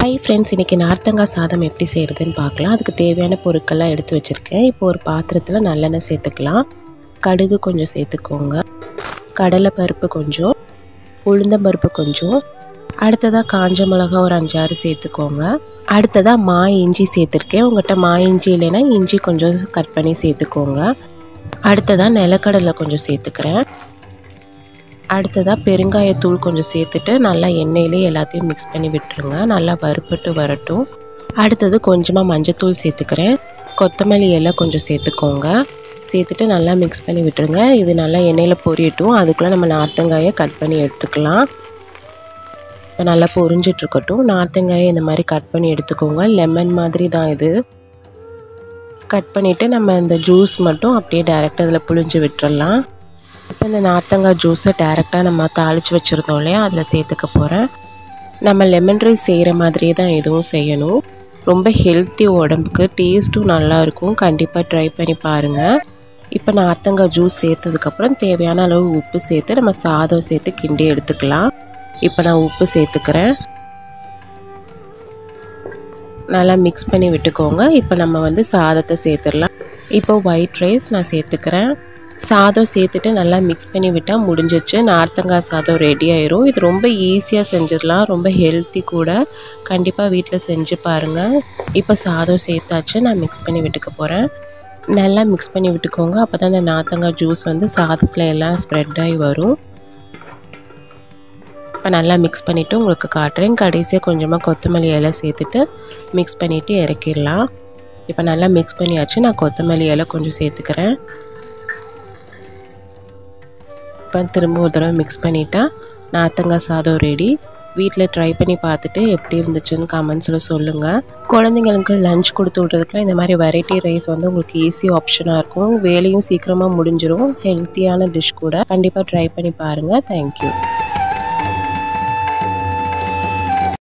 hi friends இன்றைக்கி நார்த்தங்காய் சாதம் எப்படி செய்கிறதுன்னு பார்க்கலாம் அதுக்கு தேவையான பொருட்கள்லாம் எடுத்து வச்சுருக்கேன் இப்போ ஒரு பாத்திரத்தில் நல்லெண்ணெய் சேர்த்துக்கலாம் கடுகு கொஞ்சம் சேர்த்துக்கோங்க கடலை பருப்பு கொஞ்சம் உளுந்தம்பருப்பு கொஞ்சம் அடுத்ததாக காஞ்ச மிளகா ஒரு அஞ்சாறு சேர்த்துக்கோங்க அடுத்ததாக மா இஞ்சி சேர்த்துருக்கேன் உங்கள்கிட்ட மா இஞ்சி இல்லைன்னா இஞ்சி கொஞ்சம் கட் பண்ணி சேர்த்துக்கோங்க அடுத்ததாக நிலக்கடலை கொஞ்சம் சேர்த்துக்கிறேன் அடுத்ததாக பெருங்காயத்தூள் கொஞ்சம் சேர்த்துட்டு நல்லா எண்ணெயிலே எல்லாத்தையும் மிக்ஸ் பண்ணி விட்டுருங்க நல்லா வறுப்பட்டு வரட்டும் அடுத்தது கொஞ்சமாக மஞ்சத்தூள் சேர்த்துக்கிறேன் கொத்தமல்லி இலை கொஞ்சம் சேர்த்துக்கோங்க சேர்த்துட்டு நல்லா மிக்ஸ் பண்ணி விட்டுருங்க இது நல்லா எண்ணெயில் பொரியட்டும் அதுக்குள்ளே நம்ம நார்த்தங்காயை கட் பண்ணி எடுத்துக்கலாம் இப்போ நல்லா பொரிஞ்சிட்ருக்கட்டும் நார்த்தங்காயை இந்த மாதிரி கட் பண்ணி எடுத்துக்கோங்க லெமன் மாதிரி தான் இது கட் பண்ணிவிட்டு நம்ம இந்த ஜூஸ் மட்டும் அப்படியே டேரெக்டாக அதில் புழிஞ்சு விட்டுறலாம் இப்போ இந்த நார்த்தங்காய் ஜூஸை டேரெக்டாக நம்ம தாளித்து வச்சுருந்தோம் இல்லையா அதில் சேர்த்துக்க போகிறேன் நம்ம லெமன் ரைஸ் செய்கிற மாதிரியே தான் எதுவும் செய்யணும் ரொம்ப ஹெல்த்தி உடம்புக்கு டேஸ்ட்டும் நல்லாயிருக்கும் கண்டிப்பாக ட்ரை பண்ணி பாருங்கள் இப்போ நார்த்தங்காய் ஜூஸ் சேர்த்ததுக்கப்புறம் தேவையான அளவு உப்பு சேர்த்து நம்ம சாதம் சேர்த்து கிண்டி எடுத்துக்கலாம் இப்போ நான் உப்பு சேர்த்துக்கிறேன் நல்லா மிக்ஸ் பண்ணி விட்டுக்கோங்க இப்போ நம்ம வந்து சாதத்தை சேர்த்துடலாம் இப்போ ஒயிட் ரைஸ் நான் சேர்த்துக்கிறேன் சாதம் சேர்த்துட்டு நல்லா மிக்ஸ் பண்ணி விட்டால் முடிஞ்சிச்சு நார்த்தங்காய் சாதம் ரெடி ஆயிரும் இது ரொம்ப ஈஸியாக செஞ்சிடலாம் ரொம்ப ஹெல்த்தி கூட கண்டிப்பாக வீட்டில் செஞ்சு பாருங்கள் இப்போ சாதம் சேர்த்தாச்சு நான் மிக்ஸ் பண்ணி விட்டுக்க போகிறேன் நல்லா மிக்ஸ் பண்ணி விட்டுக்கோங்க அப்போ தான் இந்த நார்த்தங்காய் ஜூஸ் வந்து சாதத்தில் எல்லாம் ஸ்ப்ரெட் ஆகி வரும் இப்போ நல்லா மிக்ஸ் பண்ணிவிட்டு உங்களுக்கு காட்டுறேன் கடைசியாக கொஞ்சமாக கொத்தமல்லி இலை சேர்த்துட்டு மிக்ஸ் பண்ணிவிட்டு இறக்கிடலாம் இப்போ நல்லா மிக்ஸ் பண்ணியாச்சு நான் கொத்தமல்லி இலை கொஞ்சம் சேர்த்துக்கிறேன் இப்போ திரும்ப ஒரு தடவை மிக்ஸ் பண்ணிட்டா நார்த்தங்காய் சாதம் ரெடி வீட்டில் ட்ரை பண்ணி பார்த்துட்டு எப்படி இருந்துச்சுன்னு கமெண்ட்ஸில் சொல்லுங்கள் குழந்தைங்களுக்கு லஞ்ச் கொடுத்து விட்றதுக்குலாம் இந்த மாதிரி வெரைட்டி ரைஸ் வந்து உங்களுக்கு ஈஸி ஆப்ஷனாக இருக்கும் வேலையும் சீக்கிரமாக முடிஞ்சிடும் ஹெல்த்தியான டிஷ் கூட கண்டிப்பாக ட்ரை பண்ணி பாருங்கள் தேங்க்யூ